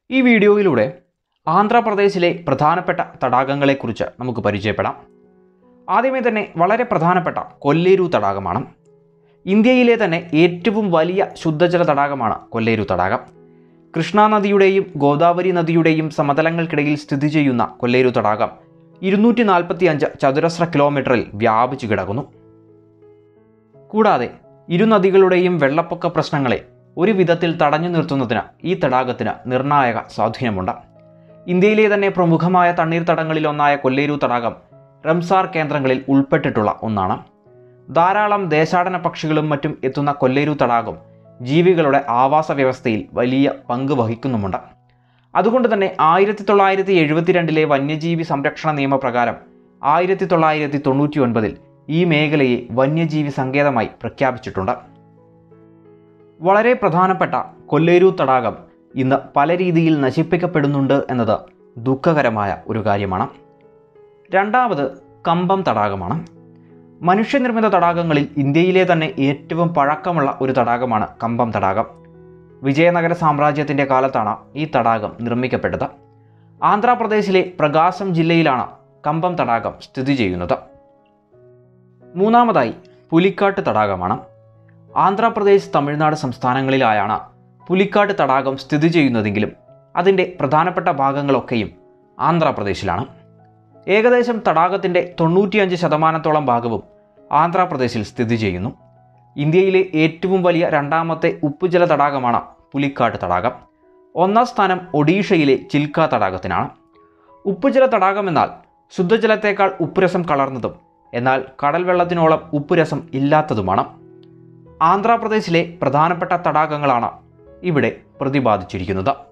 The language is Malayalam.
ഈ വീഡിയോയിലൂടെ ആന്ധ്രാപ്രദേശിലെ പ്രധാനപ്പെട്ട തടാകങ്ങളെക്കുറിച്ച് നമുക്ക് പരിചയപ്പെടാം ആദ്യമേ തന്നെ വളരെ പ്രധാനപ്പെട്ട കൊല്ലേരു തടാകമാണ് ഇന്ത്യയിലെ തന്നെ ഏറ്റവും വലിയ ശുദ്ധജല തടാകമാണ് കൊല്ലേരു തടാകം കൃഷ്ണ നദിയുടെയും ഗോദാവരി നദിയുടെയും സമതലങ്ങൾക്കിടയിൽ സ്ഥിതി ചെയ്യുന്ന കൊല്ലേരു തടാകം ഇരുന്നൂറ്റി നാൽപ്പത്തി അഞ്ച് ചതുരശ്ര കിലോമീറ്ററിൽ വ്യാപിച്ചു കിടക്കുന്നു കൂടാതെ ഇരു നദികളുടെയും വെള്ളപ്പൊക്ക പ്രശ്നങ്ങളെ ഒരു വിധത്തിൽ തടഞ്ഞു നിർത്തുന്നതിന് ഈ തടാകത്തിന് നിർണായക സ്വാധീനമുണ്ട് ഇന്ത്യയിലെ തന്നെ പ്രമുഖമായ തണ്ണീർത്തടങ്ങളിലൊന്നായ കൊല്ലേരു തടാകം റംസാർ കേന്ദ്രങ്ങളിൽ ഉൾപ്പെട്ടിട്ടുള്ള ഒന്നാണ് ധാരാളം ദേശാടന പക്ഷികളും മറ്റും എത്തുന്ന കൊല്ലേരു തടാകം ജീവികളുടെ ആവാസ വ്യവസ്ഥയിൽ വലിയ പങ്ക് വഹിക്കുന്നുമുണ്ട് അതുകൊണ്ട് തന്നെ ആയിരത്തി തൊള്ളായിരത്തി എഴുപത്തിരണ്ടിലെ വന്യജീവി സംരക്ഷണ നിയമപ്രകാരം ആയിരത്തി തൊള്ളായിരത്തി തൊണ്ണൂറ്റി ഒൻപതിൽ ഈ മേഖലയെ വന്യജീവി സങ്കേതമായി പ്രഖ്യാപിച്ചിട്ടുണ്ട് വളരെ പ്രധാനപ്പെട്ട കൊല്ലേരു തടാകം ഇന്ന് പല രീതിയിൽ നശിപ്പിക്കപ്പെടുന്നുണ്ട് എന്നത് ദുഃഖകരമായ ഒരു കാര്യമാണ് രണ്ടാമത് കമ്പം തടാകമാണ് മനുഷ്യനിർമ്മിത തടാകങ്ങളിൽ ഇന്ത്യയിലെ തന്നെ ഏറ്റവും പഴക്കമുള്ള ഒരു തടാകമാണ് കമ്പം തടാകം വിജയനഗര സാമ്രാജ്യത്തിൻ്റെ കാലത്താണ് ഈ തടാകം നിർമ്മിക്കപ്പെട്ടത് ആന്ധ്രാപ്രദേശിലെ പ്രകാശം ജില്ലയിലാണ് കമ്പം തടാകം സ്ഥിതി ചെയ്യുന്നത് മൂന്നാമതായി പുലിക്കാട്ട് തടാകമാണ് ആന്ധ്രാപ്രദേശ് തമിഴ്നാട് സംസ്ഥാനങ്ങളിലായാണ് പുലിക്കാട്ട് തടാകം സ്ഥിതി ചെയ്യുന്നതെങ്കിലും അതിൻ്റെ പ്രധാനപ്പെട്ട ഭാഗങ്ങളൊക്കെയും ആന്ധ്രാപ്രദേശിലാണ് ഏകദേശം തടാകത്തിൻ്റെ തൊണ്ണൂറ്റിയഞ്ച് ശതമാനത്തോളം ഭാഗവും ആന്ധ്രാപ്രദേശിൽ സ്ഥിതി ചെയ്യുന്നു ഇന്ത്യയിലെ ഏറ്റവും വലിയ രണ്ടാമത്തെ ഉപ്പുജല തടാകമാണ് പുലിക്കാട്ട് തടാകം ഒന്നാം സ്ഥാനം ഒഡീഷയിലെ ചിൽക്ക തടാകത്തിനാണ് ഉപ്പുജല തടാകം എന്നാൽ ശുദ്ധജലത്തേക്കാൾ ഉപ്പുരസം കളർന്നതും എന്നാൽ കടൽ വെള്ളത്തിനോളം ഉപ്പുരസം ഇല്ലാത്തതുമാണ് ആന്ധ്രാപ്രദേശിലെ പ്രധാനപ്പെട്ട തടാകങ്ങളാണ് ഇവിടെ പ്രതിപാദിച്ചിരിക്കുന്നത്